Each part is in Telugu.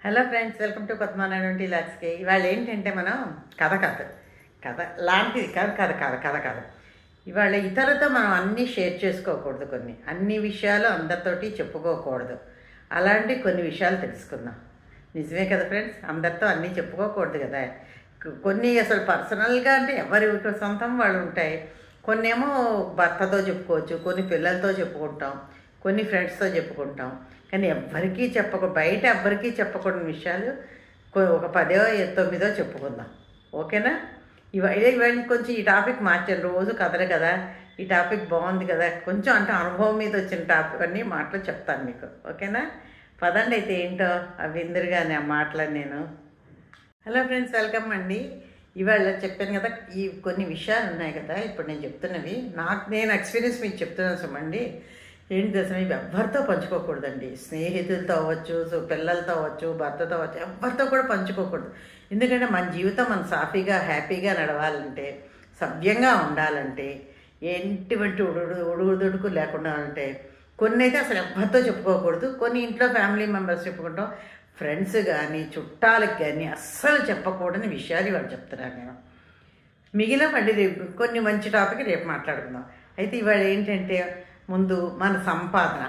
హలో ఫ్రెండ్స్ వెల్కమ్ టు కొత్తమాన ట్వంటీ ల్యాక్స్కి ఇవాళ ఏంటంటే మనం కథ కాదు కథ లాంటిది కాదు కథ కాదు కథ కాదు ఇవాళ ఇతరులతో మనం అన్నీ షేర్ చేసుకోకూడదు కొన్ని అన్ని విషయాలు అందరితోటి చెప్పుకోకూడదు అలాంటి కొన్ని విషయాలు తెలుసుకుందాం నిజమే కదా ఫ్రెండ్స్ అందరితో అన్నీ చెప్పుకోకూడదు కదా కొ- కొన్ని అసలు పర్సనల్గా అంటే ఎవరి సొంతం వాళ్ళు ఉంటాయి కొన్ని ఏమో భర్తతో చెప్పుకోవచ్చు కొన్ని పిల్లలతో చెప్పుకుంటాం కొన్ని ఫ్రెండ్స్తో చెప్పుకుంటాం కానీ ఎవ్వరికీ చెప్పక బయట ఎవ్వరికీ చెప్పకూడని విషయాలు కొ- ఒక పదో తొమ్మిదో చెప్పుకుందాం ఓకేనా ఇవాళ ఇవాళ కొంచెం ఈ టాపిక్ మార్చాను రోజు కథలు కదా ఈ టాపిక్ బాగుంది కదా కొంచెం అంటే అనుభవం మీద వచ్చిన టాపిక్ అన్ని మాటలు చెప్తాను మీకు ఓకేనా పదండి అయితే ఏంటో అవి ఇందరుగానే ఆ మాటలని నేను హలో ఫ్రెండ్స్ వెల్కమ్ అండి ఇవాళ చెప్పాను కదా ఈ కొన్ని విషయాలు ఉన్నాయి కదా ఇప్పుడు నేను చెప్తున్నవి నాకు నేను ఎక్స్పీరియన్స్ మీకు చెప్తున్నాను సుమండి ఏంటి అసలు ఇవి ఎవ్వరితో పంచుకోకూడదండి స్నేహితులతో అవ్వచ్చు సో పిల్లలతో అవ్వచ్చు భర్తతో అవ్వచ్చు ఎవరితో కూడా పంచుకోకూడదు ఎందుకంటే మన జీవితం మనం సాఫీగా హ్యాపీగా నడవాలంటే సభ్యంగా ఉండాలంటే ఎటువంటి ఉడుడు ఉడుగుదుడుకు లేకుండా ఉంటే కొన్ని అయితే అసలు ఎవరితో చెప్పుకోకూడదు కొన్ని ఇంట్లో ఫ్యామిలీ మెంబర్స్ చెప్పుకుంటాం ఫ్రెండ్స్ కానీ చుట్టాలకు కానీ అస్సలు చెప్పకూడని విషయాలు ఇవాళ చెప్తున్నాను నేను మిగిలిన మళ్ళీ రేపు కొన్ని మంచి టాపిక్ రేపు మాట్లాడుకుందాం అయితే ఇవాళ ఏంటంటే ముందు మన సంపాదన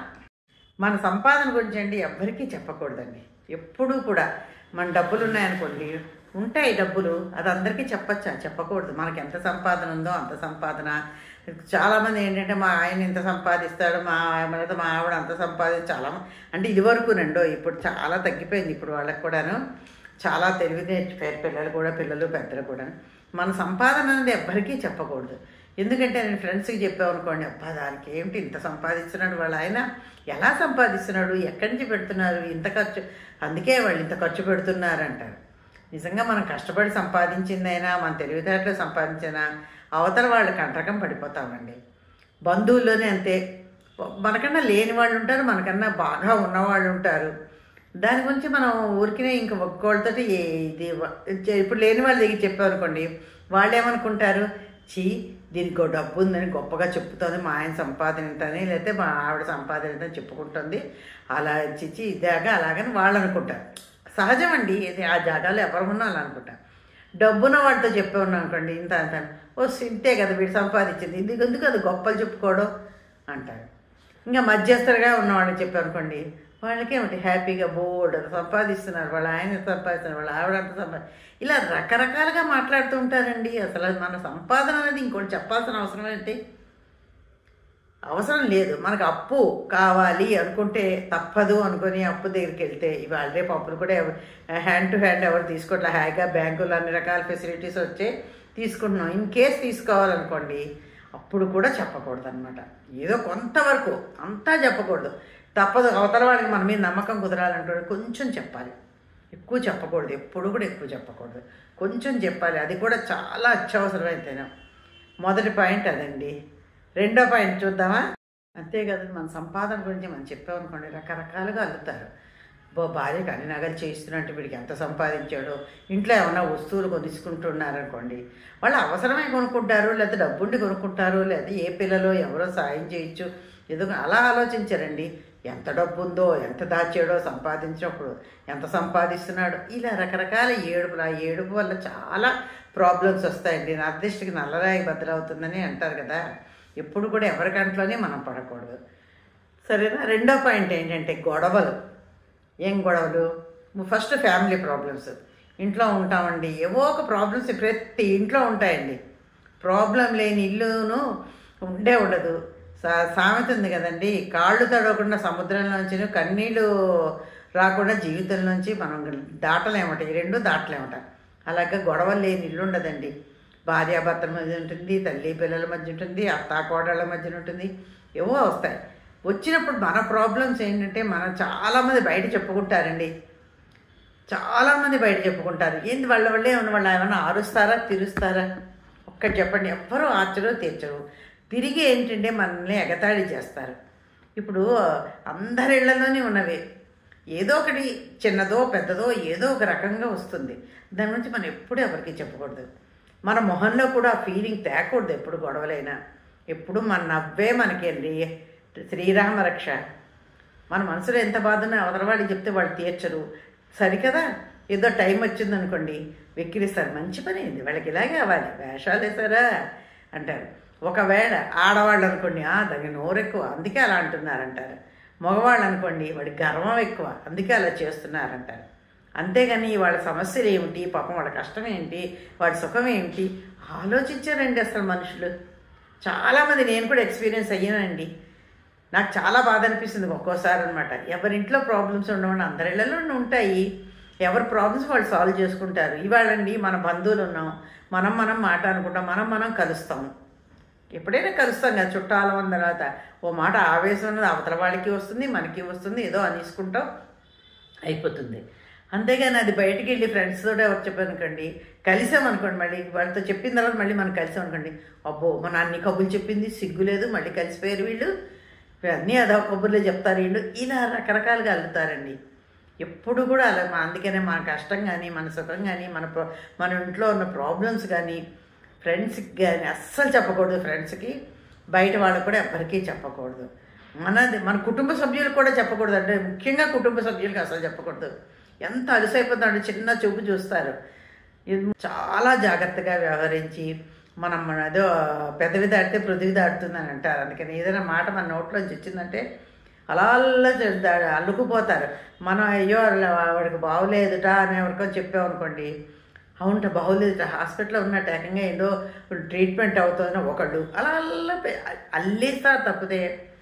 మన సంపాదన గురించి అండి ఎవ్వరికీ చెప్పకూడదండి ఎప్పుడూ కూడా మన డబ్బులు ఉన్నాయనుకోండి ఉంటాయి డబ్బులు అది అందరికీ చెప్పచ్చా చెప్పకూడదు మనకి ఎంత సంపాదన ఉందో అంత సంపాదన చాలామంది ఏంటంటే మా ఆయన ఇంత సంపాదిస్తాడు మా లేదా మా ఆవిడ అంత సంపాదించి చాలా అంటే ఇదివరకు నండో ఇప్పుడు చాలా తగ్గిపోయింది ఇప్పుడు వాళ్ళకి కూడాను చాలా తెలివి నేర్చిపోయారు పిల్లలు కూడా పిల్లలు పెద్దలు కూడా మన సంపాదన అనేది ఎవ్వరికీ చెప్పకూడదు ఎందుకంటే నేను ఫ్రెండ్స్కి చెప్పామనుకోండి అబ్బా దానికి ఏమిటి ఇంత సంపాదిస్తున్నాడు వాళ్ళ ఆయన ఎలా సంపాదిస్తున్నాడు ఎక్కడి నుంచి పెడుతున్నారు ఇంత ఖర్చు అందుకే వాళ్ళు ఇంత ఖర్చు పెడుతున్నారు అంటారు నిజంగా మనం కష్టపడి సంపాదించిందైనా మన తెలివితేటలు సంపాదించినా అవతల వాళ్ళు కంటకం పడిపోతామండి బంధువుల్లోనే అంతే మనకన్నా లేని వాళ్ళు ఉంటారు మనకన్నా బాగా ఉన్నవాళ్ళు ఉంటారు దాని గురించి మనం ఊరికినే ఇంక ఒక్కోళ్ళతో ఇది ఇప్పుడు లేని వాళ్ళ దగ్గర చెప్పామనుకోండి వాళ్ళు ఏమనుకుంటారు చీ దీనికి ఓ డబ్బు ఉందని గొప్పగా చెప్తుంది మా ఆయన సంపాదన ఇంతని లేకపోతే మా ఆవిడ సంపాదన ఇంతని చెప్పుకుంటుంది అలా చిచ్చి ఇదాగా అలాగని వాళ్ళు అనుకుంటారు సహజం అండి ఇది ఆ జాగాలో ఎవరు ఉన్నా అలా అనుకుంటారు డబ్బున్న వాడితో చెప్పే ఉన్నాం అనుకోండి ఇంత అంత ఓ ఇంతే కదా వీడు సంపాదించింది ఇది ఎందుకు అది గొప్పలు చెప్పుకోవడం అంటారు ఇంకా మధ్యస్థులుగా ఉన్నవాళ్ళని చెప్పారనుకోండి వాళ్ళకి ఏమిటి హ్యాపీగా బోర్డు సంపాదిస్తున్నారు వాళ్ళ ఆయన సంపాదిస్తున్నారు వాళ్ళ ఆవిడ అంత సంపాది ఇలా రకరకాలుగా మాట్లాడుతూ ఉంటారండి అసలు అది మన సంపాదన అనేది ఇంకోటి చెప్పాల్సిన అవసరం ఏంటి అవసరం లేదు మనకు అప్పు కావాలి అనుకుంటే తప్పదు అనుకొని అప్పు దగ్గరికి వెళ్తే ఇవాళ రేపు అప్పులు కూడా హ్యాండ్ టు హ్యాండ్ ఎవరు తీసుకోవట్లే హాయిగా బ్యాంకులు అన్ని రకాల ఫెసిలిటీస్ వచ్చే తీసుకుంటున్నాం ఇన్ కేస్ తీసుకోవాలనుకోండి అప్పుడు కూడా చెప్పకూడదు అనమాట ఏదో కొంతవరకు అంతా చెప్పకూడదు తప్పదు అవతల వాడికి మన మీద నమ్మకం కుదరాలంటే కొంచెం చెప్పాలి ఎక్కువ చెప్పకూడదు ఎప్పుడు కూడా ఎక్కువ చెప్పకూడదు కొంచెం చెప్పాలి అది కూడా చాలా అత్యవసరమైతేనే మొదటి పాయింట్ అదండి రెండో పాయింట్ చూద్దామా అంతే కదా మన సంపాదన గురించి మనం చెప్పామనుకోండి రకరకాలుగా అల్లుతారు బో భార్యకి అన్ని నగలు చేయిస్తున్నట్టు వీడికి ఎంత సంపాదించాడో ఇంట్లో ఏమైనా వస్తువులు కొనుక్కుంటున్నారనుకోండి వాళ్ళు అవసరమే కొనుక్కుంటారు లేదా డబ్బుండి కొనుక్కుంటారు లేదా ఏ పిల్లలో ఎవరో సాయం చేయొచ్చు ఏదో అలా ఆలోచించారండి ఎంత డబ్బు ఉందో ఎంత దాచాడో సంపాదించినప్పుడు ఎంత సంపాదిస్తున్నాడు ఇలా రకరకాల ఏడుపులు ఆ ఏడుపు వల్ల చాలా ప్రాబ్లమ్స్ వస్తాయండి నా అదృష్టికి నల్లరాయి బద్దలవుతుందని అంటారు కదా ఎప్పుడు కూడా ఎవరి కంట్లోనే మనం పడకూడదు సరేనా రెండో పాయింట్ ఏంటంటే గొడవలు ఏం గొడవలు ఫస్ట్ ఫ్యామిలీ ప్రాబ్లమ్స్ ఇంట్లో ఉంటామండి ఏవో ఒక ప్రాబ్లమ్స్ ప్రతి ఇంట్లో ఉంటాయండి ప్రాబ్లం లేని ఇల్లును ఉండే ఉండదు సా సామెత ఉంది కదండి కాళ్ళు తడవకుండా సముద్రంలోంచి కన్నీళ్ళు రాకుండా జీవితం నుంచి మనం దాటలేమట ఈ రెండు దాటలేమట అలాగే గొడవలు లేని ఇల్లు ఉండదండి భార్యాభర్తల మధ్య ఉంటుంది తల్లి పిల్లల మధ్య ఉంటుంది అత్త కోడళ్ళ మధ్య ఉంటుంది ఏవో వస్తాయి వచ్చినప్పుడు మన ప్రాబ్లమ్స్ ఏంటంటే మనం చాలామంది బయట చెప్పుకుంటారండి చాలామంది బయట చెప్పుకుంటారు ఏంది వాళ్ళ వల్లే ఉన్న వాళ్ళు ఏమైనా ఆరుస్తారా తీరుస్తారా ఒక్కటి చెప్పండి ఎవ్వరూ ఆర్చరు తీర్చరు తిరిగి ఏంటంటే మనల్ని ఎగతాళి చేస్తారు ఇప్పుడు అందరి ఇళ్లలోనే ఉన్నవే ఏదో ఒకటి చిన్నదో పెద్దదో ఏదో ఒక రకంగా వస్తుంది దాని గురించి మనం ఎప్పుడూ ఎవరికి చెప్పకూడదు మన మొహంలో కూడా ఫీలింగ్ తేకూడదు ఎప్పుడు గొడవలైనా ఎప్పుడు మన నవ్వే మనకి అండి శ్రీరామ రక్ష మన మనసులో ఎంత బాధ ఉన్నా అవతల వాళ్ళు చెప్తే వాళ్ళు తీర్చరు సరికదా ఏదో టైం వచ్చింది అనుకోండి వెక్కిరిస్తారు మంచి పని అయింది వాళ్ళకి ఇలాగే అవ్వాలి వేషాలు వేసారా అంటారు ఒకవేళ ఆడవాళ్ళు అనుకోండి "ఆ, దానికి నోరు ఎక్కువ అందుకే అలా అంటున్నారంటారు మగవాళ్ళు అనుకోండి వాడి గర్వం ఎక్కువ అందుకే అలా చేస్తున్నారంటారు అంతేగాని వాళ్ళ సమస్యలు ఏమిటి పాపం వాళ్ళ కష్టం ఏంటి వాడి సుఖం ఏమిటి ఆలోచించారండి అసలు మనుషులు చాలామంది నేను కూడా ఎక్స్పీరియన్స్ అయ్యానండి నాకు చాలా బాధ అనిపిస్తుంది ఒక్కోసారి అనమాట ఎవరింట్లో ప్రాబ్లమ్స్ ఉండవని అందరిళ్ళలో ఉంటాయి ఎవరి ప్రాబ్లమ్స్ వాళ్ళు సాల్వ్ చేసుకుంటారు ఇవాళండి మన బంధువులు ఉన్నాం మనం మనం మాట అనుకుంటాం మనం మనం కలుస్తాం ఎప్పుడైనా కలుస్తాం కదా చుట్టాల ఉన్న తర్వాత ఓ మాట ఆవేశం ఉన్నది అవతల వాళ్ళకి వస్తుంది మనకి వస్తుంది ఏదో అనేసుకుంటాం అయిపోతుంది అంతేగాని అది బయటికి వెళ్ళి ఫ్రెండ్స్ తోటి ఎవరు చెప్పానుకోండి కలిసామనుకోండి మళ్ళీ వాళ్ళతో చెప్పిన తర్వాత మళ్ళీ మనం కలిసామనుకోండి అబ్బో మన అన్ని కబుర్లు చెప్పింది సిగ్గు లేదు మళ్ళీ కలిసిపోయారు వీళ్ళు అన్నీ అదో కబుర్లే చెప్తారు వీళ్ళు ఇలా రకరకాలుగా అల్లుతారండి ఎప్పుడు కూడా అలా మా- అందుకనే మన కష్టం కానీ మన సుఖం కానీ మన ప్ర- మన ఇంట్లో ఉన్న ప్రాబ్లమ్స్ కానీ ఫ్రెండ్స్కి కానీ అస్సలు చెప్పకూడదు ఫ్రెండ్స్కి బయట వాళ్ళకు కూడా ఎవరికీ చెప్పకూడదు మనది మన కుటుంబ సభ్యులకు కూడా చెప్పకూడదు అంటే ముఖ్యంగా కుటుంబ సభ్యులకి అసలు చెప్పకూడదు ఎంత అలసైపోతుందంటే చిన్న చూపు చూస్తారు ఇది చాలా జాగ్రత్తగా వ్యవహరించి మనం మన ఏదో పెదవి దాటితే పృథివి దాటుతుందని అంటారు అందుకని ఏదైనా మాట మన నోట్లోంచి వచ్చిందంటే అలా అలా చే- దా- అల్లుకుపోతారు మనం అయ్యో అలా వాడికి బాగోలేదుట అని ఎవరికో చెప్పామనుకోండి అవుంట బాగోలేదుట హాస్పిటల్లో ఉన్నట్టు ఏకంగా ఏదో ట్రీట్మెంట్ అవుతుందని ఒకళ్ళు అలా అల్ల అల్లేస్తారు తప్పితే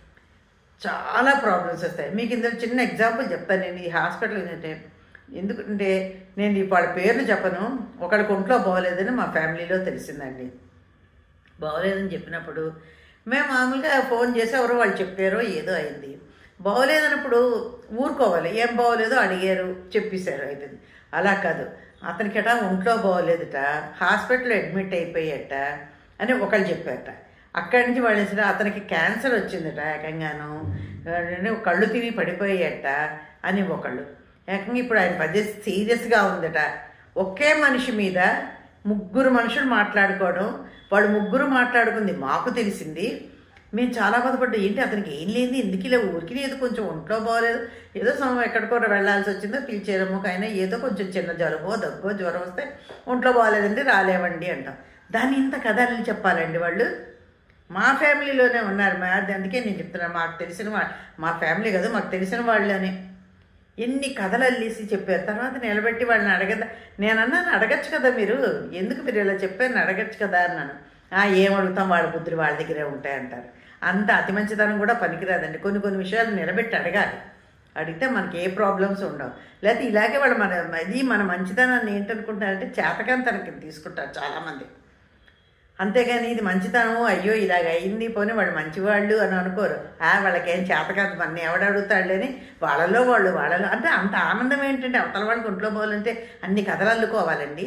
చాలా ప్రాబ్లమ్స్ వస్తాయి మీకు ఇందులో చిన్న ఎగ్జాంపుల్ చెప్తాను నేను ఈ హాస్పిటల్ ఏంటంటే ఎందుకంటే నేను ఈ వాళ్ళ పేర్లు చెప్పను ఒకళ్ళకి ఒంట్లో బాగోలేదని మా ఫ్యామిలీలో తెలిసిందండి బాగోలేదని చెప్పినప్పుడు మేము మామూలుగా ఫోన్ చేసి ఎవరో వాళ్ళు చెప్పారో ఏదో అయింది బాగోలేదన్నప్పుడు ఊరుకోవాలి ఏం బాగోలేదో అడిగారు చెప్పేశారు అయిపోయింది అలా కాదు అతనికట ఒంట్లో బాగోలేదుట హాస్పిటల్లో అడ్మిట్ అయిపోయాట అని ఒకళ్ళు చెప్పారట అక్కడి నుంచి వాళ్ళు వేసిన అతనికి క్యాన్సర్ వచ్చిందట ఏకంగాను ఆ, కళ్ళు తిని పడిపోయాట అని ఒకళ్ళు ఏకంగా ఇప్పుడు ఆయన పరిస్థితి సీరియస్గా ఉందట ఒకే మనిషి మీద ముగ్గురు మనుషులు మాట్లాడుకోవడం వాళ్ళు ముగ్గురు మాట్లాడుకుంది మాకు తెలిసింది మేము చాలా బాధపడ్డాం ఏంటి అతనికి ఏం లేని ఎందుకు ఇలా ఊరికి లేదు కొంచెం ఒంట్లో బాగోలేదు ఏదో సమయం ఎక్కడికో వెళ్ళాల్సి వచ్చిందో పిలిచేరము అయినా ఏదో కొంచెం చిన్న జలుబో దగ్గో జ్వరం వస్తే ఒంట్లో బాగోలేదండి రాలేవండి అంటాం దాన్ని ఇంత కథలు చెప్పాలండి వాళ్ళు మా ఫ్యామిలీలోనే ఉన్నారు మా అందుకే నేను చెప్తున్నాను మాకు తెలిసిన వా మా ఫ్యామిలీ కదా మాకు తెలిసిన వాళ్ళని ఎన్ని కథలు అల్లేసి చెప్పారు తర్వాత నిలబెట్టి వాళ్ళని అడగదా నేను అన్నాను అడగచ్చు కదా మీరు ఎందుకు మీరు ఇలా చెప్పారు అడగచ్చు కదా అన్నాను "ఆ, ఏం అడుగుతాం వాళ్ళ బుద్ధులు వాళ్ళ దగ్గరే ఉంటాయంటారు అంత అతి మంచితనం కూడా పనికిరాదండి కొన్ని కొన్ని విషయాలు నిలబెట్టి అడగాలి అడిగితే మనకి ఏ ప్రాబ్లమ్స్ ఉండవు లేకపోతే ఇలాగే వాళ్ళు మన ఇది మన మంచితనాన్ని ఏంటనుకుంటారంటే చేతకంతనకి తీసుకుంటారు చాలామంది అంతేగాని ఇది మంచితనం అయ్యో ఇలాగ అయింది పోనీ వాళ్ళు మంచివాళ్ళు అని అనుకోరు ఆ వాళ్ళకేం చేత కాదు మన ఎవడు అడుగుతాడులేని వాళ్ళలో వాళ్ళు వాళ్ళలో అంటే అంత ఆనందం ఏంటంటే అవతల వాళ్ళకి ఒంట్లో పోవాలంటే అన్ని కథలు అల్లుకోవాలండి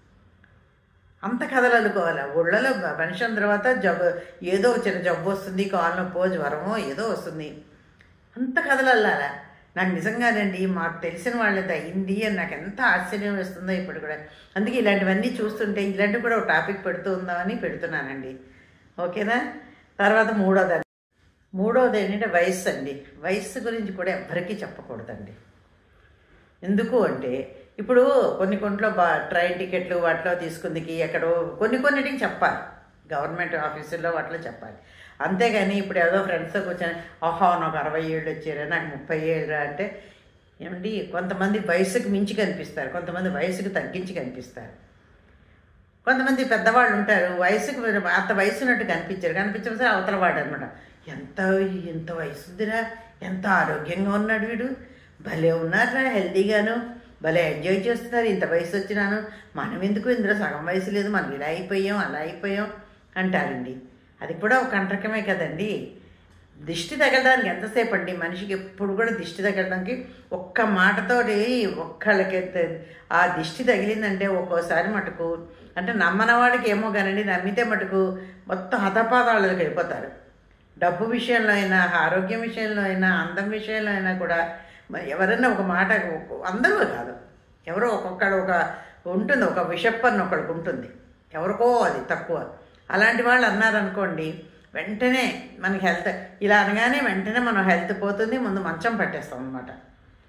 అంత కథలు అల్లుకోవాలి ఊళ్ళలో మనిషి అయిన తర్వాత జబ్బు ఏదో ఒక చిన్న జబ్బు వస్తుంది కాలు నొప్పో జ్వరమో ఏదో వస్తుంది అంత కథలు అల్లాలా నాకు నిజంగానండి మాకు తెలిసిన వాళ్ళది అయింది అని నాకు ఎంత ఆశ్చర్యం వేస్తుందో ఇప్పుడు కూడా అందుకే ఇలాంటివన్నీ చూస్తుంటే ఇలాంటివి కూడా ఒక టాపిక్ పెడుతూ ఉందామని పెడుతున్నానండి ఓకేనా తర్వాత మూడోది మూడోది ఏంటంటే వయస్సు అండి వయస్సు గురించి కూడా ఎవ్వరికీ చెప్పకూడదండి ఎందుకు అంటే ఇప్పుడు కొన్ని కొంట్లో బా ట్రైన్ టికెట్లు వాటిలో తీసుకుందికి ఎక్కడో కొన్ని కొన్నిటికి చెప్పాలి గవర్నమెంట్ ఆఫీసుల్లో వాటిలో చెప్పాలి అంతేగాని ఇప్పుడు ఏదో ఫ్రెండ్స్తో కూర్చొని ఆహా నాకు అరవై ఏళ్ళు వచ్చారా నాకు ముప్పై ఏళ్ళు అంటే ఏమండి కొంతమంది వయసుకు మించి కనిపిస్తారు కొంతమంది వయసుకు తగ్గించి కనిపిస్తారు కొంతమంది పెద్దవాళ్ళు ఉంటారు వయసుకు అంత వయసు ఉన్నట్టు కనిపించారు కనిపించిన సరే అవతల వాడు అనమాట ఎంత ఎంత వయసు ఉందిరా ఎంత ఆరోగ్యంగా ఉన్నాడు వీడు భలే ఉన్నారా హెల్తీగాను భలే ఎంజాయ్ చేస్తున్నారు ఇంత వయసు వచ్చినాను మనం ఎందుకు ఇందులో సగం వయసు లేదు మనం ఇలా అయిపోయాం అలా అయిపోయాం అంటారండి అది కూడా ఒక అంటకమే కదండి దిష్టి తగలడానికి ఎంతసేపు అండి మనిషికి ఎప్పుడు కూడా దిష్టి తగలడానికి ఒక్క మాటతోటి ఒక్కళ్ళకి ఆ దిష్టి తగిలిందంటే ఒక్కోసారి మటుకు అంటే నమ్మనవాడికి ఏమో కానండి నమ్మితే మటుకు మొత్తం హతపాతాలకు వెళ్ళిపోతారు డబ్బు విషయంలో అయినా ఆరోగ్యం విషయంలో అయినా అందం విషయంలో అయినా కూడా మరి ఎవరైనా ఒక మాట ఒక- అందరూ కాదు ఎవరో ఒక్కొక్కడు ఒక ఉంటుంది ఒక విషప్పని ఒకడికి ఉంటుంది ఎవరికో అది తక్కువ అలాంటి వాళ్ళు అన్నారనుకోండి వెంటనే మనకి హెల్త్ ఇలా అనగానే వెంటనే మనం హెల్త్ పోతుంది ముందు మంచం పట్టేస్తాం అనమాట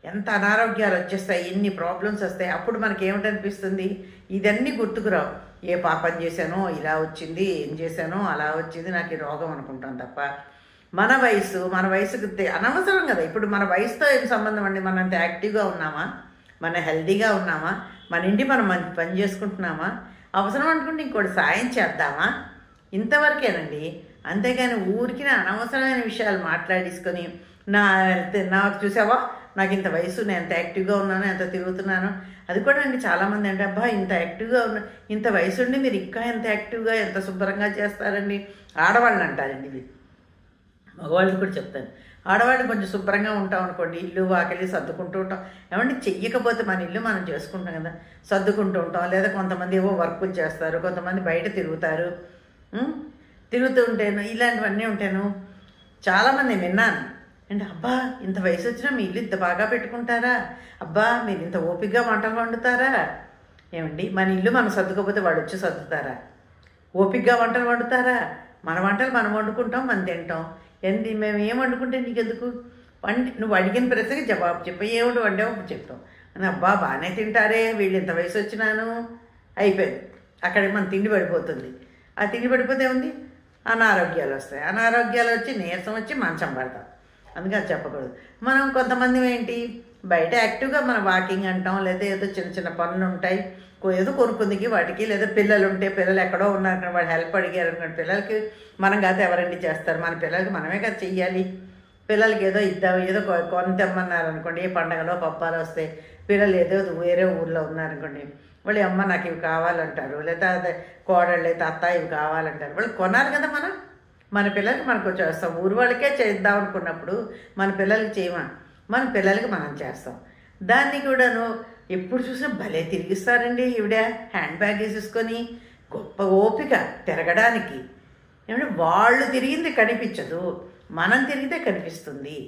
ఎంత అనారోగ్యాలు వచ్చేస్తాయి ఎన్ని ప్రాబ్లమ్స్ వస్తాయి అప్పుడు మనకి ఏమిటనిపిస్తుంది ఇదన్నీ గుర్తుకురావు ఏ పాపం చేశానో ఇలా వచ్చింది ఏం చేశానో అలా వచ్చింది నాకు ఈ రోగం అనుకుంటాం తప్ప మన వయసు మన వయసుకు తె- అనవసరం కదా ఇప్పుడు మన వయసుతో ఏం సంబంధం అండి మనం అంత యాక్టివ్గా ఉన్నామా మన హెల్దీగా ఉన్నామా మన ఇంటి మనం మంచి పని చేసుకుంటున్నామా అవసరం అనుకుంటే ఇంకోటి సాయం చేద్దామా ఇంతవరకేనండి అంతేగాని ఊరికి అనవసరమైన విషయాలు మాట్లాడేసుకొని నా నాకు చూసావా నాకు ఇంత వయసు నేను ఎంత యాక్టివ్గా ఉన్నాను ఎంత తిరుగుతున్నాను అది కూడా అండి చాలామంది అంటే అబ్బా ఇంత యాక్టివ్గా ఉన్న ఇంత వయసు ఉండి మీరు ఇంకా ఎంత యాక్టివ్గా ఎంత శుభ్రంగా చేస్తారండి ఆడవాళ్ళు అంటారండి ఇది మగవాళ్ళు కూడా చెప్తాను ఆడవాళ్ళు కొంచెం శుభ్రంగా ఉంటాం అనుకోండి ఇల్లు వాకిలి సర్దుకుంటూ ఉంటాం ఏమంటే చెయ్యకపోతే మన ఇల్లు మనం చేసుకుంటాం కదా సర్దుకుంటూ ఉంటాం లేదా కొంతమంది ఏవో వర్కులు చేస్తారు కొంతమంది బయట తిరుగుతారు ఉం? తిరుగుతూ ఉంటాను ఇలాంటివన్నీ ఉంటాను చాలామంది విన్నాను అంటే అబ్బా ఇంత వయసు వచ్చినా మీ ఇల్లు ఇంత బాగా పెట్టుకుంటారా అబ్బా మీరు ఇంత ఓపికగా వంటలు వండుతారా ఏమండి మన ఇల్లు మనం సర్దుకోకపోతే వాడు వచ్చి సర్దుతారా ఓపికగా వంటలు వండుతారా మన వంటలు మనం వండుకుంటాం మనం తింటాం ఏంటి మేము ఏం వండుకుంటే నీకెందుకు వండి నువ్వు అడిగిన ప్రశ్నకి జవాబు చెప్పు ఏమిటి వండావు అప్పుడు చెప్తాం అని అబ్బా బాగానే తింటారే వీళ్ళు ఇంత వయసు వచ్చినాను అయిపోయింది అక్కడ మన తిండి పడిపోతుంది ఆ తిండి పడిపోతే ఉంది అనారోగ్యాలు వస్తాయి అనారోగ్యాలు వచ్చి నీరసం వచ్చి మంచం పడతాం అందుకని అది చెప్పకూడదు మనం కొంతమంది ఏంటి బయట యాక్టివ్గా మన వాకింగ్ అంటాం లేదా ఏదో చిన్న చిన్న పనులు ఉంటాయి కో- ఏదో కొనుక్కుందికి వాటికి లేదా పిల్లలు ఉంటే పిల్లలు ఎక్కడో ఉన్నారు కానీ వాళ్ళు హెల్ప్ అడిగారు అనుకోండి పిల్లలకి మనం కాదు ఎవరండి చేస్తారు మన పిల్లలకి మనమే కదా చెయ్యాలి పిల్లలకి ఏదో ఇద్దాం ఏదో కొ- కొని తెమ్మన్నారు అనుకోండి ఏ పండగలో పప్పాలు వస్తాయి పిల్లలు ఏదో వేరే ఊర్లో ఉన్నారనుకోండి వాళ్ళు అమ్మ నాకు ఇవి కావాలంటారు లేదా అదే కోడళ్ళు లేదా అత్త ఇవి కావాలంటారు వాళ్ళు కొనాలి కదా మనం మన పిల్లలకి మనకు చేస్తాం ఊరు వాళ్ళకే చేద్దాం అనుకున్నప్పుడు మన పిల్లలకి చేయమా మన పిల్లలకి మనం చేస్తాం దాన్ని కూడాను ఎప్పుడు చూసినా భలే తిరిగిస్తారండి ఈవిడ హ్యాండ్ బ్యాగ్ వేసేసుకొని గొప్ప ఓపిక తిరగడానికి ఏమంటే వాళ్ళు తిరిగింది కనిపించదు మనం తిరిగితే కనిపిస్తుంది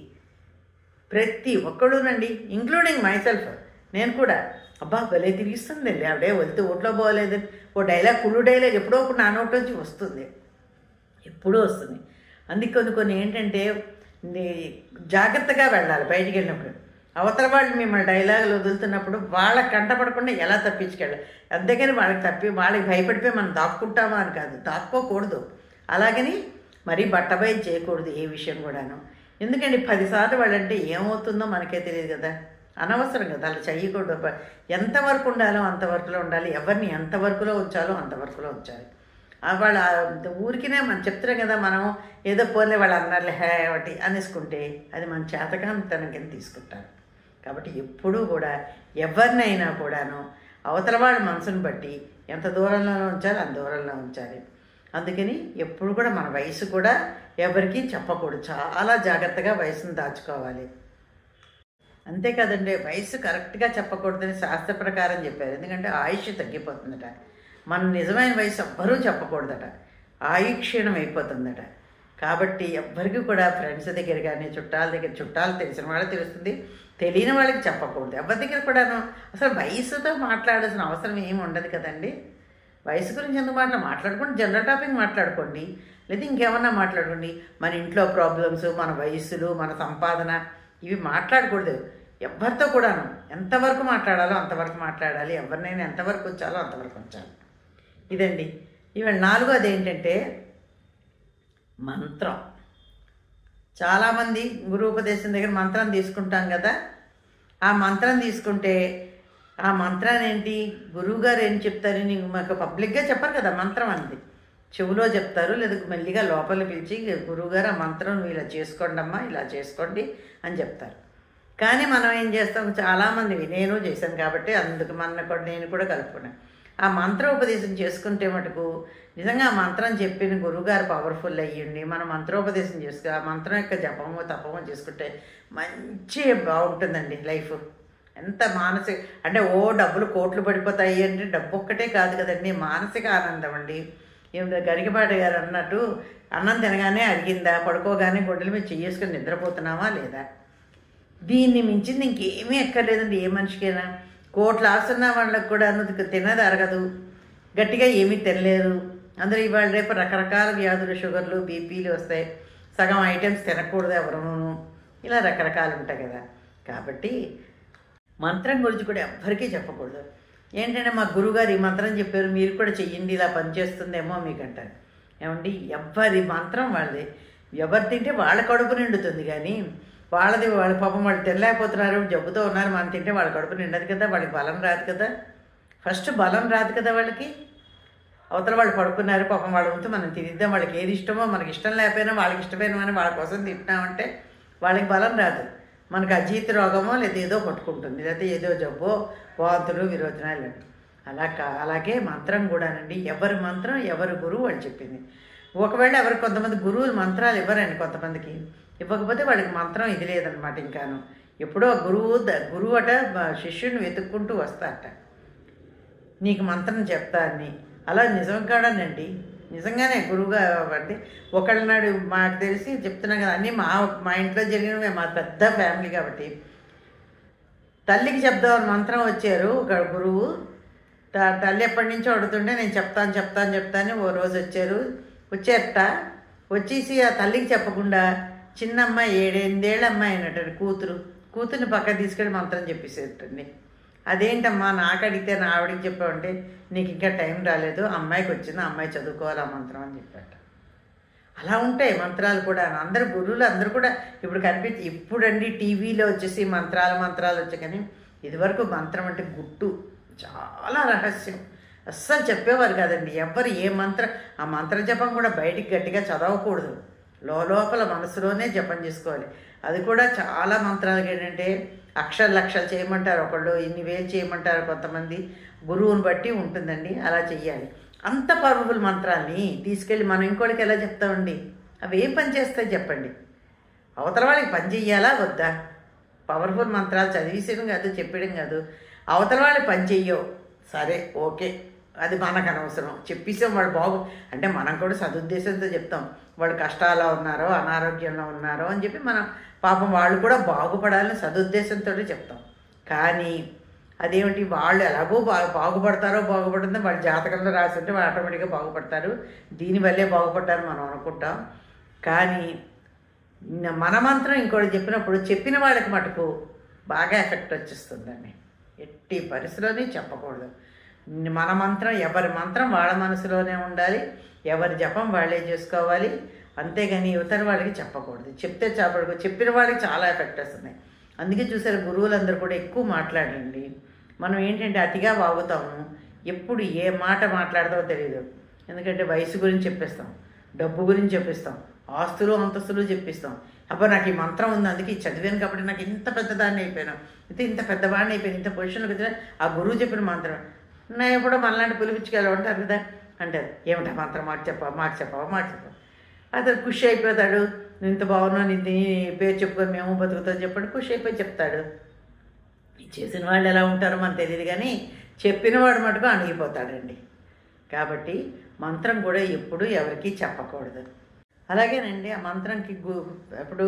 ప్రతి ఒక్కడునండి ఇంక్లూడింగ్ మై సెల్ఫ్ నేను కూడా అబ్బా భలే తిరిగిస్తుందండి ఆవిడే వెళ్తే ఓట్లో పోలేదు ఓ డైలాగ్ కుళ్ళు డైలాగ్ ఎప్పుడో ఒక నా నోటి నుంచి వస్తుంది ఎప్పుడూ వస్తుంది అందుకే కొన్ని కొన్ని ఏంటంటే నీ- జాగ్రత్తగా వెళ్ళాలి బయటికి వెళ్ళినప్పుడు అవతల వాళ్ళు మిమ్మల్ని డైలాగులు వదులుతున్నప్పుడు వాళ్ళకి కంటపడకుండా ఎలా తప్పించుకెళ్ళాలి అంతేగాని వాళ్ళకి తప్పి వాళ్ళకి భయపడిపోయి మనం దాక్కుంటామా అని కాదు దాక్కోకూడదు అలాగని మరీ బట్టబయలు చేయకూడదు ఏ విషయం కూడాను ఎందుకంటే పదిసార్లు వాళ్ళంటే ఏమవుతుందో మనకే తెలియదు కదా అనవసరం కదా అలా చేయకూడదు బ- ఎంతవరకు ఉండాలో అంతవరకులో ఉండాలి ఎవరిని ఎంతవరకులో ఉంచాలో అంతవరకులో ఉంచాలి ఆ వాళ్ళ ఊరికినే మనం చెప్తున్నాం కదా మనం ఏదో పోలే వాళ్ళు అన్నారులే హే ఒకటి అనేసుకుంటే అది మన చేతకాంతనం కింద తీసుకుంటారు కాబట్టి ఎప్పుడూ కూడా ఎవరినైనా కూడాను అవతల వాళ్ళ మనసును బట్టి ఎంత దూరంలో ఉంచాలి అంత దూరంలో ఉంచాలి అందుకని ఎప్పుడు కూడా మన వయసు కూడా ఎవరికీ చెప్పకూడదు చాలా జాగ్రత్తగా వయసును దాచుకోవాలి అంతే కదండి వయసు కరెక్ట్గా చెప్పకూడదని శాస్త్ర ప్రకారం చెప్పారు ఎందుకంటే ఆయుష్ తగ్గిపోతుందట మన నిజమైన వయసు ఎవ్వరూ చెప్పకూడదట ఆయుక్షీణం అయిపోతుందట కాబట్టి ఎవ్వరికి కూడా ఫ్రెండ్స్ దగ్గర కానీ చుట్టాల దగ్గర చుట్టాలు తెలిసిన వాళ్ళకి తెలుస్తుంది తెలియని వాళ్ళకి చెప్పకూడదు ఎవరి దగ్గర కూడాను అసలు వయసుతో మాట్లాడాల్సిన అవసరం ఏమి ఉండదు కదండి వయసు గురించి ఎందుకు మాట్లా మాట్లాడుకోండి జనరల్ టాపిక్ మాట్లాడుకోండి లేదా ఇంకేమన్నా మాట్లాడుకోండి మన ఇంట్లో ప్రాబ్లమ్స్ మన వయస్సులు మన సంపాదన ఇవి మాట్లాడకూడదు ఎవరితో కూడాను ఎంతవరకు మాట్లాడాలో అంతవరకు మాట్లాడాలి ఎవరినైనా ఎంతవరకు ఉంచాలో అంతవరకు ఉంచాలి ఇదండి ఇవాళ నాలుగోది ఏంటంటే మంత్రం చాలామంది గురువుపదేశం దగ్గర మంత్రం తీసుకుంటాం కదా ఆ మంత్రం తీసుకుంటే ఆ మంత్రాన్ని ఏంటి గురువుగారు ఏం చెప్తారు నీకు మాకు పబ్లిక్గా చెప్పరు కదా మంత్రం అనేది చెవులో చెప్తారు లేదా మెల్లిగా లోపల పిలిచి గురువుగారు ఆ మంత్రం నువ్వు ఇలా చేసుకోండి అమ్మా ఇలా చేసుకోండి అని చెప్తారు కానీ మనం ఏం చేస్తాం చాలామంది నేను చేశాను కాబట్టి అందుకు మన కూడా నేను కూడా కలుపుకున్నాను ఆ మంత్రోపదేశం చేసుకుంటే మటుకు నిజంగా ఆ మంత్రం చెప్పిన గురువుగారు పవర్ఫుల్ అయ్యండి మనం మంత్రోపదేశం చేసుకు ఆ మంత్రం యొక్క జపము తపము చేసుకుంటే మంచి బాగుంటుందండి లైఫ్ ఎంత మానసిక అంటే ఓ డబ్బులు కోట్లు పడిపోతాయి అంటే డబ్బు ఒక్కటే కాదు కదండి మానసిక ఆనందం అండి ఏమిటో గరికపాటి గారు అన్నట్టు అన్నం తినగానే అరిగిందా పడుకోగానే గొడ్డల మీద చెయ్యేసుకొని నిద్రపోతున్నావా లేదా దీన్ని మించింది ఇంకేమీ ఎక్కర్లేదండి ఏ మనిషికైనా కోట్ల ఆస్తున్న వాళ్ళకి కూడా అన్నది తినది అరగదు గట్టిగా ఏమీ తినలేరు అందరూ ఇవాళ రేపు రకరకాల వ్యాధులు షుగర్లు బీపీలు వస్తాయి సగం ఐటమ్స్ తినకూడదు ఎవరును ఇలా రకరకాలు ఉంటాయి కదా కాబట్టి మంత్రం గురించి కూడా ఎవ్వరికీ చెప్పకూడదు ఏంటంటే మా గురుగారు ఈ మంత్రం చెప్పారు మీరు కూడా చెయ్యండి ఇలా పనిచేస్తుందేమో మీకు అంటారు ఏమండి ఎవ్వరి మంత్రం వాళ్ళది ఎవరు తింటే వాళ్ళ కడుపు నిండుతుంది కానీ వాళ్ళది వాళ్ళ పాపం వాళ్ళు తినలేకపోతున్నారు జబ్బుతో ఉన్నారు మనం తింటే వాళ్ళ కడుపు నిండదు కదా వాళ్ళకి బలం రాదు కదా ఫస్ట్ బలం రాదు కదా వాళ్ళకి అవతల వాళ్ళు పడుకున్నారు పాపం వాళ్ళ వంతు మనం తినిద్దాం వాళ్ళకి ఏది ఇష్టమో మనకి ఇష్టం లేకపోయినా వాళ్ళకి ఇష్టమైనమని వాళ్ళ కోసం తింటున్నామంటే వాళ్ళకి బలం రాదు మనకు అజీత రోగమో లేదా ఏదో పట్టుకుంటుంది లేదా ఏదో జబ్బో వాంతులు విరోచనాలు అలా కా అలాగే మంత్రం కూడానండి ఎవరి మంత్రం ఎవరి గురువు వాళ్ళు చెప్పింది ఒకవేళ ఎవరు కొంతమంది గురువులు మంత్రాలు ఇవ్వరండి కొంతమందికి ఇవ్వకపోతే వాళ్ళకి మంత్రం ఇది లేదనమాట ఇంకాను ఎప్పుడో గురువు ద- గురువు అట బ- శిష్యుని వెతుక్కుంటూ వస్తారట నీకు మంత్రం చెప్తా అని అలా నిజం కాడనండి నిజంగానే గురువుగా అంటే ఒకళ్ళ నాడు మాకు తెలిసి చెప్తున్నాం కదా అన్నీ మా మా ఇంట్లో జరిగినవి మా పెద్ద ఫ్యామిలీ కాబట్టి తల్లికి చెప్దామని మంత్రం వచ్చారు ఒక గురువు త- తల్లి ఎప్పటి నుంచో అడుగుతుంటే నేను చెప్తాను చెప్తాను చెప్తాను ఓ రోజు వచ్చారు వచ్చేట వచ్చేసి ఆ తల్లికి చెప్పకుండా చిన్న అమ్మాయి ఏడెనిమిదేళ్ళ అమ్మాయి అయినట్టు కూతురు కూతుర్ని పక్క తీసుకెళ్ళి మంత్రం చెప్పేసేటండి అదేంటమ్మా నాకు అడిగితే నా ఆవిడకి చెప్పావంటే నీకు ఇంకా టైం రాలేదు అమ్మాయికి వచ్చింది ఆ అమ్మాయి చదువుకోవాలి ఆ మంత్రం అని చెప్పాట అలా ఉంటాయి మంత్రాలు కూడా అందరు గురువులు అందరూ కూడా ఇప్పుడు కనిపించి ఇప్పుడండి టీవీలో వచ్చేసి మంత్రాలు మంత్రాలు వచ్చాయి కానీ ఇదివరకు మంత్రం అంటే గుట్టు చాలా రహస్యం అస్సలు చెప్పేవారు కాదండి ఎవ్వరు ఏ మంత్రం ఆ మంత్ర జపం కూడా బయటికి గట్టిగా చదవకూడదు లోపల మనసులోనే జపం చేసుకోవాలి అది కూడా చాలా మంత్రాలకి ఏంటంటే అక్షర లక్షలు చేయమంటారు ఒకళ్ళు ఇన్ని వేలు చేయమంటారు కొంతమంది గురువుని బట్టి ఉంటుందండి అలా చెయ్యాలి అంత పవర్ఫుల్ మంత్రాన్ని తీసుకెళ్ళి మనం ఇంకోటికి ఎలా చెప్తామండి అవి ఏం పని చేస్తాయి చెప్పండి అవతల వాళ్ళకి పని చెయ్యాలా వద్దా పవర్ఫుల్ మంత్రాలు చదివేసేయడం కాదు చెప్పడం కాదు అవతల వాళ్ళకి పని చెయ్యవు సరే ఓకే అది మనకు అనవసరం చెప్పేసాం వాళ్ళు బాగు అంటే మనం కూడా సదుద్దేశంతో చెప్తాం వాళ్ళు కష్టాల్లో ఉన్నారో అనారోగ్యంలో ఉన్నారో అని చెప్పి మనం పాపం వాళ్ళు కూడా బాగుపడాలని సదుద్దేశంతో చెప్తాం కానీ అదేమిటి వాళ్ళు ఎలాగో బా బాగుపడతారో బాగుపడుతుందో వాళ్ళ జాతకంలో రాసి ఉంటే వాళ్ళు ఆటోమేటిక్గా బాగుపడతారు దీనివల్లే బాగుపడ్డారు మనం అనుకుంటాం కానీ న- మన మంత్రం ఇంకోటి చెప్పినప్పుడు చెప్పిన వాళ్ళకి మటుకు బాగా ఎఫెక్ట్ వచ్చేస్తుందండి ఎట్టి పరిస్థితిలోనే చెప్పకూడదు మన మంత్రం ఎవరి మంత్రం వాళ్ళ మనసులోనే ఉండాలి ఎవరి జపం వాళ్ళే చేసుకోవాలి అంతేగాని ఇతర వాళ్ళకి చెప్పకూడదు చెప్తే చెప్పకూడదు చెప్పిన వాళ్ళకి చాలా ఎఫెక్ట్ వస్తున్నాయి అందుకే చూసారు గురువులందరూ కూడా ఎక్కువ మాట్లాడండి మనం ఏంటంటే అతిగా వాగుతాము ఎప్పుడు ఏ మాట మాట్లాడతామో తెలియదు ఎందుకంటే వయసు గురించి చెప్పేస్తాం డబ్బు గురించి చెప్పిస్తాం ఆస్తులు అంతస్తులు చెప్పిస్తాం అబ్బా నాకు ఈ మంత్రం ఉంది అందుకే ఇది చదివాను కాబట్టి నాకు ఇంత పెద్దదాన్ని అయిపోయాను అయితే ఇంత పెద్దవాడిని అయిపోయాను ఇంత పొజిషన్లోకి వచ్చిన ఆ గురువు చెప్పిన మంత్రం నా ఎప్పుడో మనలాంటి పులిపించుకెళ్ళి ఉంటారు కదా అంటారు ఏమిటా మంత్రం మాకు చెప్పవా మాకు చెప్పవా మాకు చెప్పవా అతను ఖుషి అయిపోతాడు నువ్వు ఇంత బాగున్నావు నీ నీ పేరు చెప్పుకొని మేము బతుకుతాం చెప్పండి ఖుషి అయిపోయి చెప్తాడు ఈ చేసిన వాళ్ళు ఎలా ఉంటారో మనకు తెలియదు కానీ చెప్పినవాడు మటుకు అణిగిపోతాడండి కాబట్టి మంత్రం కూడా ఎప్పుడు ఎవరికీ చెప్పకూడదు అలాగేనండి ఆ మంత్రంకి గు ఇప్పుడు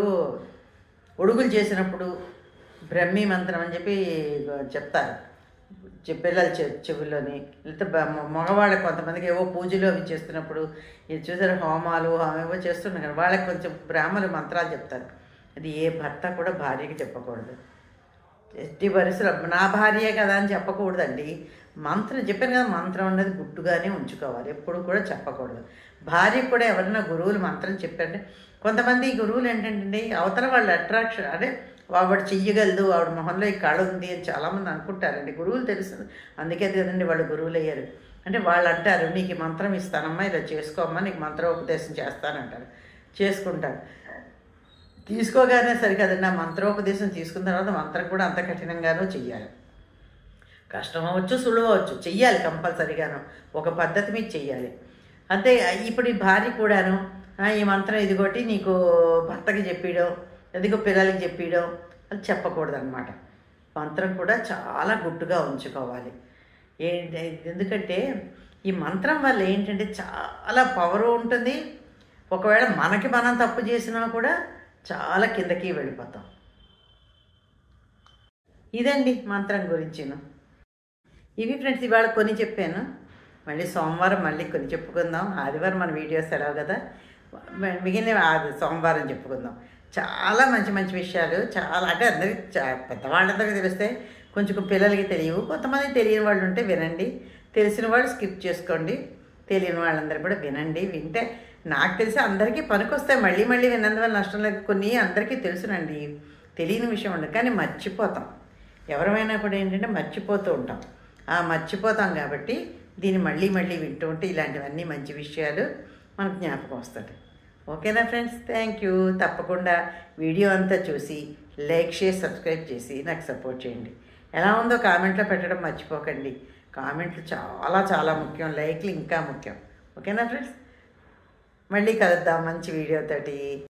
ఒడుగులు చేసినప్పుడు బ్రహ్మీ మంత్రం అని చెప్పి చెప్తారు చె- పిల్లల చె చెవుల్లోని లేకపోతే బ- మొ- మగవాళ్ళకి కొంతమందికి ఏవో పూజలు అవి చేస్తున్నప్పుడు ఇది చూసారు హోమాలు ఏవో చేస్తున్నారు కదా వాళ్ళకి కొంచెం బ్రాహ్మణులు మంత్రాలు చెప్తారు అది ఏ భర్త కూడా భార్యకి చెప్పకూడదు ఎట్టి పరిస్థితులు నా భార్యే కదా అని చెప్పకూడదండి మంత్రం చెప్పాను కదా మంత్రం అనేది గుట్టుగానే ఉంచుకోవాలి ఎప్పుడు కూడా చెప్పకూడదు భార్య కూడా ఎవరైనా గురువులు మంత్రం చెప్పారంటే కొంతమంది గురువులు ఏంటంటే అవతల వాళ్ళు అట్రాక్షన్ అదే ఆవిడ చెయ్యగలదు ఆవిడ మొహంలో ఈ కళ ఉంది అని చాలామంది అనుకుంటారండి గురువులు తెలుసు అందుకే కదండి వాళ్ళు గురువులు అయ్యారు అంటే వాళ్ళు అంటారు నీకు ఈ మంత్రం ఇస్తానమ్మా ఇలా చేసుకోమ్మా నీకు మంత్రోపదేశం చేస్తానంటారు చేసుకుంటారు తీసుకోగానే సరికదండి ఆ మంత్రోపదేశం తీసుకున్న తర్వాత మంత్రం కూడా అంత కఠినంగానూ చెయ్యాలి కష్టం అవ్వచ్చు సులువు అవ్వచ్చు చెయ్యాలి కంపల్సరీగాను ఒక పద్ధతి మీద చెయ్యాలి అంతే ఇప్పుడు ఈ భార్య కూడాను "ఆ, ఈ మంత్రం ఇదిగోటి నీకు భర్తకి చెప్పియడం ఎదిగో పిల్లలకి చెప్పియడం అది చెప్పకూడదు అనమాట మంత్రం కూడా చాలా గుట్టుగా ఉంచుకోవాలి ఏంటి ఎందుకంటే ఈ మంత్రం వల్ల ఏంటంటే చాలా పవర్ ఉంటుంది ఒకవేళ మనకి మనం తప్పు చేసినా కూడా చాలా కిందకి వెళ్ళిపోతాం ఇదండి మంత్రం గురించిను ఇవి ఫ్రెండ్స్ ఇవాళ కొన్ని చెప్పాను మళ్ళీ సోమవారం మళ్ళీ కొన్ని చెప్పుకుందాం ఆదివారం మన వీడియోస్ సెలవు కదా మ- మిగిలిన ఆది సోమవారం చెప్పుకుందాం చాలా మంచి మంచి విషయాలు చాలా అంటే అందరికి చా- పెద్దవాళ్ళందరికీ తెలిస్తే కొంచెం పిల్లలకి తెలియవు కొంతమంది తెలియని వాళ్ళు ఉంటే వినండి తెలిసిన వాళ్ళు స్కిప్ చేసుకోండి తెలియని వాళ్ళందరూ కూడా వినండి వింటే నాకు తెలిసి అందరికీ పనికొస్తాయి మళ్ళీ మళ్ళీ విన్నందువల్ల నష్టం లేదు కొన్ని అందరికీ తెలుసునండి తెలియని విషయం ఉండదు కానీ మర్చిపోతాం ఎవరమైనా కూడా ఏంటంటే మర్చిపోతూ ఉంటాం ఆ మర్చిపోతాం కాబట్టి దీన్ని మళ్ళీ మళ్ళీ వింటూ ఉంటే ఇలాంటివన్నీ మంచి విషయాలు మనకు జ్ఞాపకం వస్తుంది ఓకేనా ఫ్రెండ్స్ థ్యాంక్ యూ తప్పకుండా వీడియో అంతా చూసి లైక్ షేర్ సబ్స్క్రైబ్ చేసి నాకు సపోర్ట్ చేయండి ఎలా ఉందో కామెంట్లో పెట్టడం మర్చిపోకండి కామెంట్లు చాలా చాలా ముఖ్యం లైక్లు ఇంకా ముఖ్యం ఓకేనా ఫ్రెండ్స్ మళ్ళీ కలుద్దాం మంచి వీడియోతోటి